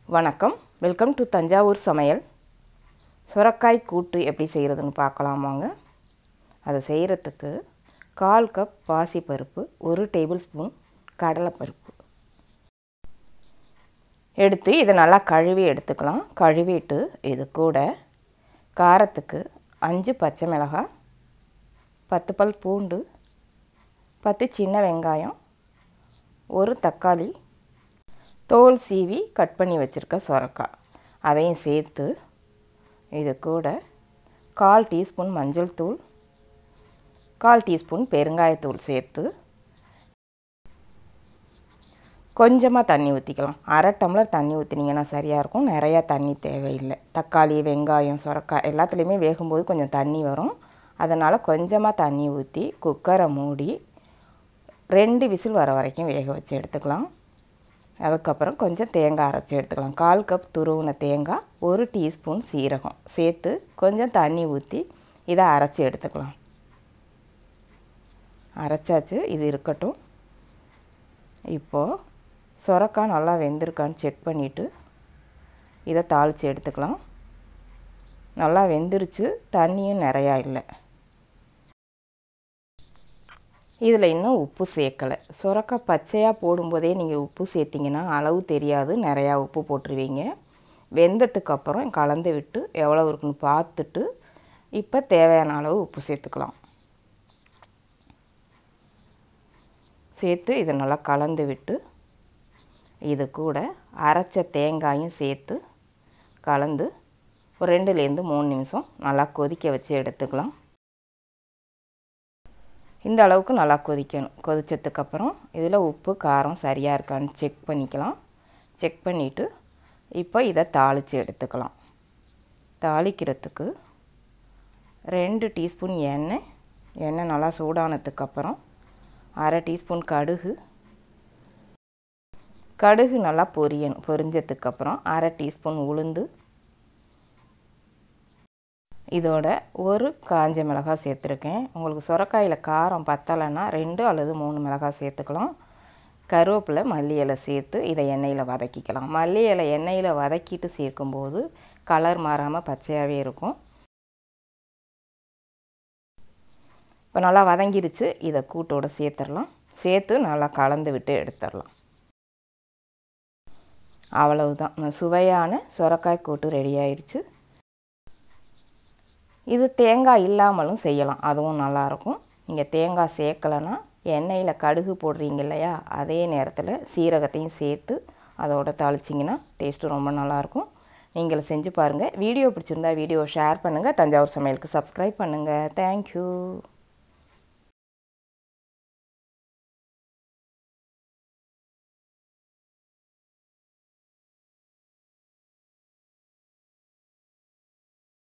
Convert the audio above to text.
வணக்கம் welcome to Thanjavur சமையல் சுரக்காய் கூட்டு எப்படி செய்கிறதுன்னு பார்க்கலாம் வாங்க அதை செய்கிறதுக்கு கால் கப் பாசிப்பருப்பு ஒரு டேபிள் ஸ்பூன் கடலைப்பருப்பு எடுத்து இதை நல்லா கழுவி எடுத்துக்கலாம் கழுவிட்டு இது கூட காரத்துக்கு அஞ்சு பச்சை மிளகாய் பத்து பல் பூண்டு பத்து சின்ன வெங்காயம் ஒரு தக்காளி தோல் சீவி கட் பண்ணி வச்சுருக்க சொரக்காய் அதையும் சேர்த்து இது கூட கால் டீஸ்பூன் மஞ்சள் தூள் கால் டீஸ்பூன் பெருங்காயத்தூள் சேர்த்து கொஞ்சமாக தண்ணி ஊற்றிக்கலாம் அரை டம்ளர் தண்ணி ஊற்றினீங்கன்னா சரியாக இருக்கும் நிறையா தண்ணி தேவையில்லை தக்காளி வெங்காயம் சொரக்காய் எல்லாத்துலேயுமே வேகும்போது கொஞ்சம் தண்ணி வரும் அதனால் கொஞ்சமாக தண்ணி ஊற்றி குக்கரை மூடி ரெண்டு விசில் வர வரைக்கும் வேக வச்சு எடுத்துக்கலாம் அதுக்கப்புறம் கொஞ்சம் தேங்காய் அரைச்சி எடுத்துக்கலாம் கால் கப் துருவின தேங்காய் ஒரு டீஸ்பூன் சீரகம் சேர்த்து கொஞ்சம் தண்ணி ஊற்றி இதை அரைச்சி எடுத்துக்கலாம் அரைச்சாச்சு இது இருக்கட்டும் இப்போது சொரக்காய் நல்லா வெந்திருக்கான்னு செக் பண்ணிவிட்டு இதை தாளித்து எடுத்துக்கலாம் நல்லா வெந்துருச்சு தண்ணியும் நிறையா இல்லை இதில் இன்னும் உப்பு சேர்க்கலை சுரக்காய் பச்சையாக போடும்போதே நீங்கள் உப்பு சேர்த்திங்கன்னா அளவு தெரியாது நிறையா உப்பு போட்டுருவீங்க வெந்ததுக்கு அப்புறம் கலந்து விட்டு எவ்வளோ இருக்குன்னு பார்த்துட்டு இப்போ தேவையான அளவு உப்பு சேர்த்துக்கலாம் சேர்த்து இதை நல்லா கலந்து விட்டு இது கூட அரைச்ச தேங்காயும் சேர்த்து கலந்து ஒரு ரெண்டுலேருந்து மூணு நிமிஷம் நல்லா கொதிக்க வச்சு எடுத்துக்கலாம் இந்த அளவுக்கு நல்லா கொதிக்கணும் கொதித்ததுக்கப்புறம் இதில் உப்பு காரம் சரியாக இருக்கான்னு செக் பண்ணிக்கலாம் செக் பண்ணிவிட்டு இப்போ இதை தாளித்து எடுத்துக்கலாம் தாளிக்கிறதுக்கு ரெண்டு டீஸ்பூன் எண்ணெய் எண்ணெய் நல்லா சூடானதுக்கப்புறம் அரை டீஸ்பூன் கடுகு கடுகு நல்லா பொரியணும் பொரிஞ்சதுக்கப்புறம் அரை டீஸ்பூன் உளுந்து இதோட ஒரு காஞ்ச மிளகாய் சேர்த்துருக்கேன் உங்களுக்கு சுரக்காயில் காரம் பத்தலைன்னா ரெண்டு அல்லது மூணு மிளகாய் சேர்த்துக்கலாம் கருவேப்பிலை மல்லி இலை சேர்த்து இதை எண்ணெயில் வதக்கிக்கலாம் மல்லி இலை எண்ணெயில் வதக்கிட்டு சேர்க்கும்போது கலர் மாறாமல் பச்சையாகவே இருக்கும் இப்போ நல்லா வதங்கிருச்சு இதை கூட்டோடு சேர்த்துடலாம் சேர்த்து நல்லா கலந்து விட்டு எடுத்துடலாம் அவ்வளவுதான் சுவையான சுரக்காய் கூட்டு ரெடி ஆயிடுச்சு இது தேங்காய் இல்லாமலும் செய்யலாம் அதுவும் நல்லாயிருக்கும் நீங்கள் தேங்காய் சேர்க்கலைன்னா எண்ணெயில் கடுகு போடுறீங்க இல்லையா அதே நேரத்தில் சீரகத்தையும் சேர்த்து அதோட தாளிச்சிங்கன்னா டேஸ்ட்டு ரொம்ப நல்லாயிருக்கும் நீங்கள் செஞ்சு பாருங்கள் வீடியோ பிடிச்சிருந்தா வீடியோ ஷேர் பண்ணுங்கள் தஞ்சாவூர் சமையலுக்கு சப்ஸ்கிரைப் பண்ணுங்கள் தேங்க்யூ